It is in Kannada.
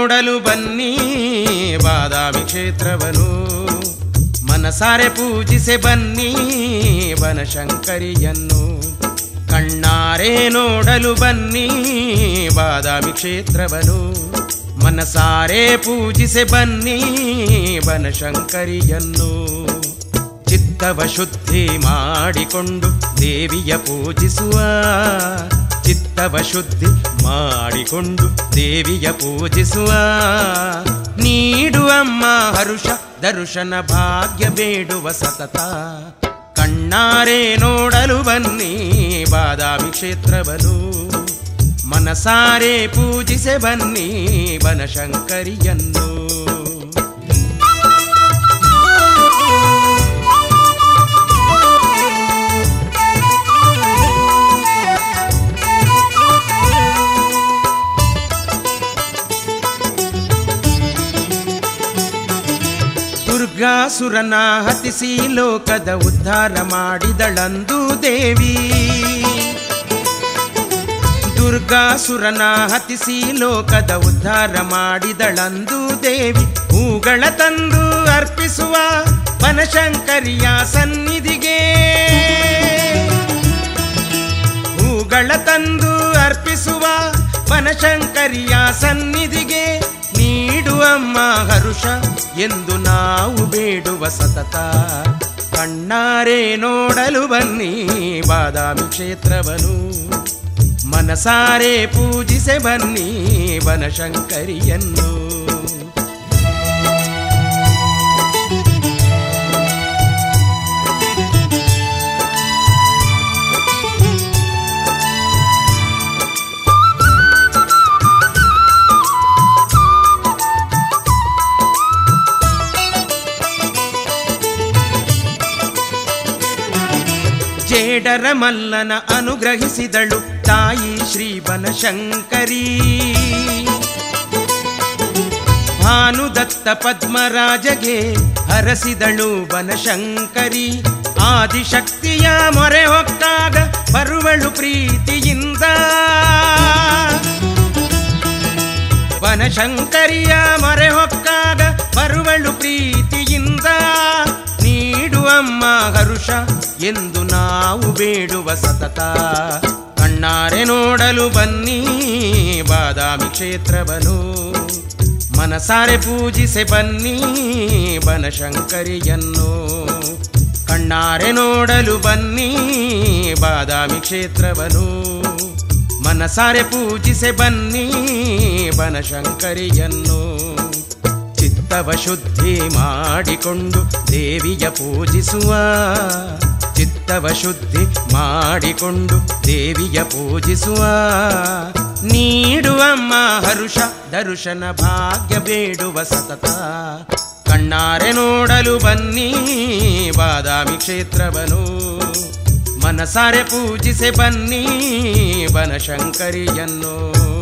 ನೋಡಲು ಬನ್ನಿ ಬಾದಾಮಿ ಕ್ಷೇತ್ರವನು ಮನಸಾರೆ ಪೂಜಿಸೆ ಬನ್ನಿ ಬನಶಂಕರಿಯನ್ನು ಕಣ್ಣಾರೆ ನೋಡಲು ಬನ್ನಿ ಬಾದಾಮಿ ಕ್ಷೇತ್ರವನು ಮನಸಾರೆ ಪೂಜಿಸೆ ಬನ್ನಿ ಬನಶಂಕರಿಯನ್ನು ಚಿತ್ತವ ಶುದ್ಧಿ ಮಾಡಿಕೊಂಡು ದೇವಿಯ ಪೂಜಿಸುವ ಚಿತ್ತವ ಶುದ್ಧಿ ಮಾಡಿಕೊಂಡು ದೇವಿಯ ಪೂಜಿಸುವ ನೀಡುವಮ್ಮ ಹರುಷ ದರ್ಶನ ಭಾಗ್ಯ ಬೇಡುವ ಸತತ ಕಣ್ಣಾರೆ ನೋಡಲು ಬನ್ನಿ ಬಾದಾಮಿ ಕ್ಷೇತ್ರವನು ಮನಸಾರೆ ಪೂಜಿಸೆ ಬನ್ನಿ ಬನಶಂಕರಿಯನ್ನು ದುರ್ಗಾಸುರನ ಹತಿಸಿ ಲೋಕದ ಉದ್ಧಾರ ಮಾಡಿದಳಂದು ದೇವಿ ದುರ್ಗಾಸುರನ ಹತಿಸಿ ಲೋಕದ ಉದ್ಧಾರ ಮಾಡಿದಳಂದು ದೇವಿ ಹೂಗಳ ತಂದು ಅರ್ಪಿಸುವ ಬನಶಂಕರಿಯ ಸನ್ನಿಧಿಗೆ ಹೂಗಳ ತಂದು ಅರ್ಪಿಸುವ ಬನಶಂಕರಿಯ ಸನ್ನಿಧಿಗೆ ನೀಡುವಮ್ಮ ಹರುಷ ಎಂದು ನಾವು ಬೇಡುವ ಸತತ ಕಣ್ಣಾರೆ ನೋಡಲು ಬನ್ನಿ ಬಾದಾಮಿ ಕ್ಷೇತ್ರವನು ಮನಸಾರೆ ಪೂಜಿಸೆ ಬನ್ನಿ ಬನಶಂಕರಿಯನ್ನು ಜೇಡರ ಮಲ್ಲನ ಅನುಗ್ರಹಿಸಿದಳು ತಾಯಿ ಶ್ರೀ ಬನಶಂಕರಿ ಭಾನುದತ್ತ ಪದ್ಮರಾಜಗೆ ಹರಸಿದಳು ಬನಶಂಕರಿ ಆದಿಶಕ್ತಿಯ ಮೊರೆ ಹೊಕ್ಕಾಗ ಬರುವಳು ಪ್ರೀತಿಯಿಂದ ಬನಶಂಕರಿಯ ಮೊರೆ ಹೊಕ್ಕಾಗ ಬರುವಳು ಪ್ರೀತಿಯಿಂದ ನೀಡುವಮ್ಮ ಹರುಷ ಎಂದು ನಾವು ಬೇಡುವ ಸತತ ಕಣ್ಣಾರೆ ನೋಡಲು ಬನ್ನಿ ಬಾದಾಮಿ ಕ್ಷೇತ್ರವನು ಮನಸಾರೆ ಪೂಜಿಸೆ ಬನ್ನಿ ಬನಶಂಕರಿಯನ್ನು ಕಣ್ಣಾರೆ ನೋಡಲು ಬನ್ನಿ ಬಾದಾಮಿ ಕ್ಷೇತ್ರವನು ಮನಸಾರೆ ಪೂಜಿಸೆ ಬನ್ನಿ ಬನಶಂಕರಿಯನ್ನು ಚಿತ್ತವ ಶುದ್ಧಿ ಮಾಡಿಕೊಂಡು ದೇವಿಯ ಪೂಜಿಸುವ ಚಿತ್ತವ ಶುದ್ಧಿ ಮಾಡಿಕೊಂಡು ದೇವಿಯ ಪೂಜಿಸುವ ನೀಡುವಮ್ಮ ಹರುಷ ದರ್ಶನ ಭಾಗ್ಯ ಬೇಡುವ ಸತತ ಕಣ್ಣಾರೆ ನೋಡಲು ಬನ್ನಿ ಬಾದಾಮಿ ಕ್ಷೇತ್ರವನು ಮನಸಾರೆ ಪೂಜಿಸೆ ಬನ್ನಿ ಬನಶಂಕರಿಯನ್ನು